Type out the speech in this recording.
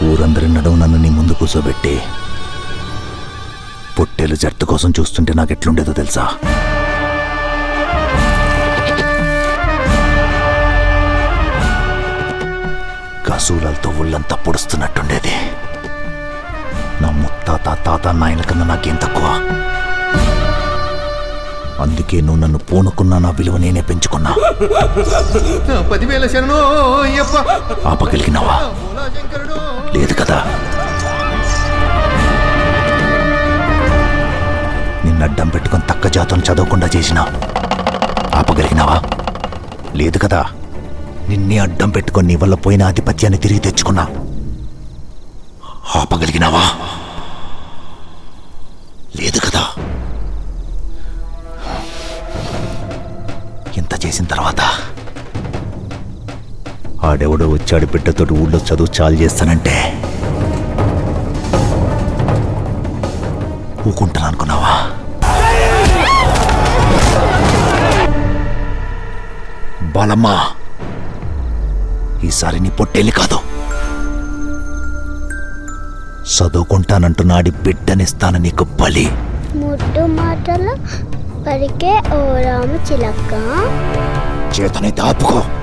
ఊరందరి నడువు నన్ను నీ ముందు కూర్చోబెట్టి పొట్టేలు జట్టు కోసం చూస్తుంటే నాకు ఎట్లుండేదో తెలుసా కసూలతో ఒళ్ళంతా పొడుస్తున్నట్టుండేది నా ముత్తాత తాత నాయన కన్నా నాకేం తక్కువ అందుకే నువ్వు నన్ను పూనుకున్నా నా విలువ నేనే పెంచుకున్నా నా పదివేల శరణో అయ్యప్ప ఆపగలిగినావా మూలా శంకరుడు లేదు కదా నిన్ను అడ్డం పెట్టుకొని తక్క జాతం చదవకుండా చేసినా ఆపగలిగినావా లేదు కదా నిన్నే అడ్డం పెట్టుకొని నీ వల్ల పోయిన ఆధిపత్యాన్ని తిరిగి తెచ్చుకున్నా ఆపగలిగినావా లేదు కదా ఇంత చేసిన తర్వాత ఆడెవడో వచ్చాడు బిడ్డతోటి ఊళ్ళో చదువు చాలు చేస్తానంటే ఊకుంటాను అనుకున్నావా బాలమ్మా ఈసారి నీ పొట్టేలి కాదు చదువుకుంటానంటున్నాడి బిడ్డనిస్తాను నీకు బలి ముట్టు మాటలు పరికే ఓ రాము చిలక చేతనైతే ఆపుకో